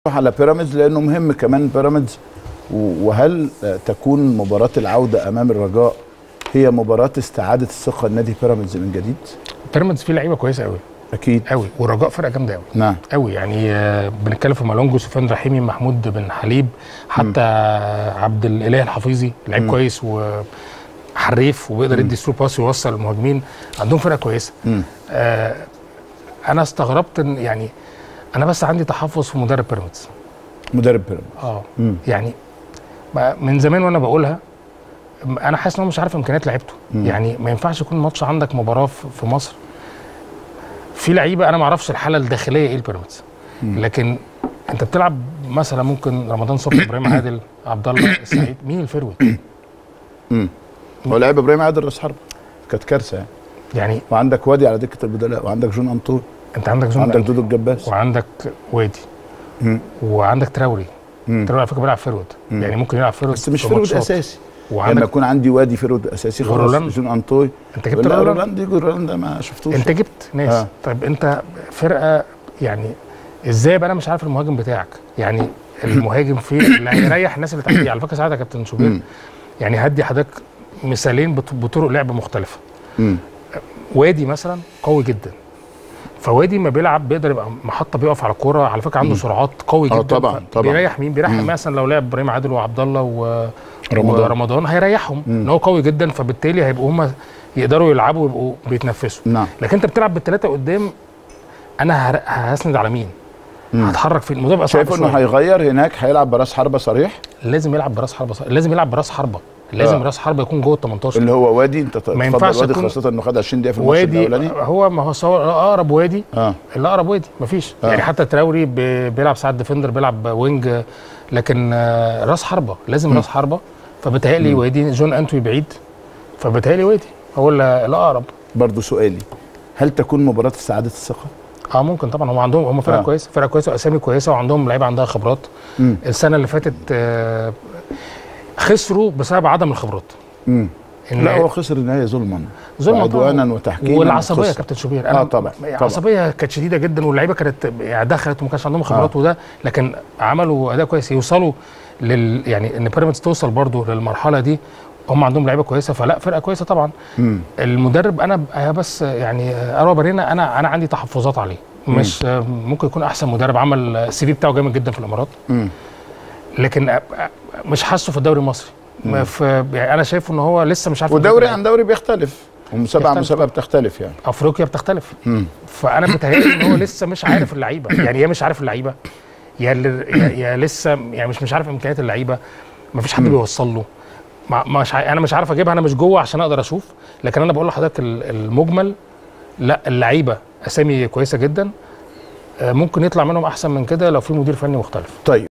على بيراميدز لانه مهم كمان بيراميدز و- وهل آه، تكون مباراه العوده امام الرجاء هي مباراه استعاده الثقه لنادي بيراميدز من جديد؟ بيراميدز فيه لعيبه كويسه قوي اكيد قوي والرجاء فرقه جامده قوي نعم قوي يعني آه، بنتكلم في مالونجو سفيان رحيمي محمود بن حليب حتى عبد الاله الحفيظي لعيب مم. كويس وحريف وبيقدر يدي ثرو باس ويوصل المهاجمين عندهم فرقه كويسه مم. آه انا استغربت ان يعني انا بس عندي تحفظ في مدرب بيراميدز مدرب بيراميدز اه مم. يعني ما- من زمان وانا بقولها م- انا حاسس ان هو مش عارف امكانيات لعيبته مم. يعني ما ينفعش يكون ماتش عندك مباراه في في مصر في لعيبه انا ما اعرفش الحاله الداخليه ايه البيراميدز مم. لكن انت بتلعب مثلا ممكن رمضان صبحي ابراهيم عادل عبد الله السعيد مين الفيرويد مم. هو لعيب ابراهيم عادل راس حرب كانت كارثه يعني يعني وعندك وادي على دكه البدلاء وعندك جون انطول انت عندك زون وعندك دودو الجباس وعندك وادي مم. وعندك تراوري مم. تراوري على فكره بيلعب فيرود مم. يعني ممكن يلعب فيرود بس مش في فيرود ماتشات. اساسي لما وعندك يكون عندي وادي فيرود اساسي خلاص ورولاند. جون انطوي انت جبت لا رولاند رولاند يجي رولاند ده ما شفتوش انت جبت ناس آه. آه. طيب انت فرقه يعني ازاي بقى انا مش عارف المهاجم بتاعك يعني المهاجم فيه اللي هيريح الناس اللي تحتيه على فكره ساعتها يا كابتن شوبير مم. يعني هدي حضرتك مثالين بط- بطرق لعب مختلفه مم. وادي مثلا قوي جدا فوادي ما بيلعب بيقدر يبقى محطه بيقف على الكوره على فكره عنده سرعات قوي آه جدا طبعاً، ف- طبعاً. بيريح مين بيريح مم. مثلا لو لعب ابراهيم عادل وعبد الله و... رمضان. ورمضان هيريحهم مم. ان هو قوي جدا فبالتالي هيبقوا هم يقدروا يلعبوا ويبقوا بيتنفسوا نعم لكن انت بتلعب بالثلاثه قدام انا هر- هسند على مين؟ مم. هتحرك في الموضوع بقى صعب شايف انه شويه هيغير هناك هيلعب براس حربه صريح لازم يلعب براس حربه صح. لازم يلعب براس حربه لازم آه. راس حربه يكون جوه ال 18 اللي هو وادي انت تفضل ينفعش وادي يكون- خاصه انه خد 20 دقيقه في الماتش وادي الاولاني هو ما هو صور اقرب وادي اه اللي اقرب وادي مفيش آه. يعني حتى تراوري ب- بيلعب ساعات ديفندر بيلعب وينج لكن آه، راس حربه لازم راس حربه فبتهيألي وادي جون انتوي بعيد فبتهيألي وادي هو اللي اللي اقرب برضه سؤالي هل تكون مباراه استعاده الثقه؟ اه ممكن طبعا هم عندهم هم فرقه آه. آه. كويسه فرقه كويسه واسامي كويسه وعندهم لعيبه عندها خبرات امم السنه اللي فاتت آه، خسروا بسبب عدم الخبرات امم إن لا هو خسر النهايه ظلما ظلما وعدوانا طبعاً. وتحكيما والعصبيه يا خسر. كابتن شوبير آه طبعاً، طبعاً. العصبيه كانت شديده جدا واللعيبه كانت يعني دخلت وما كانش عندهم خبرات وده لكن عملوا اداء كويس يوصلوا لل يعني ان بيراميدز توصل برضو للمرحله دي هم عندهم لعيبه كويسه فلا فرقه كويسه طبعا امم المدرب انا ب- بس يعني اروى برينا انا انا عندي تحفظات عليه مش ممكن يكون احسن مدرب عمل السي في بتاعه جامد جدا في الامارات امم لكن أ- أ- مش حاسه في الدوري المصري ما في يعني انا شايفه ان هو لسه مش عارف ودوري يدرب. عن دوري بيختلف ومسابقه عن يختلف. مسابقه بتختلف يعني افريقيا بتختلف امم فانا بتهيألي ان هو لسه مش عارف اللعيبه يعني يا مش عارف اللعيبه يا, اللي- يا, يا لسه يعني مش مش عارف امكانيات اللعيبه ما فيش حد بيوصل له ما مش ع- انا مش عارف اجيبها انا مش جوه عشان اقدر اشوف لكن انا بقول لحضرتك ال- المجمل لا اللعيبه اسامي كويسه جدا آه، ممكن يطلع منهم احسن من كده لو في مدير فني مختلف طيب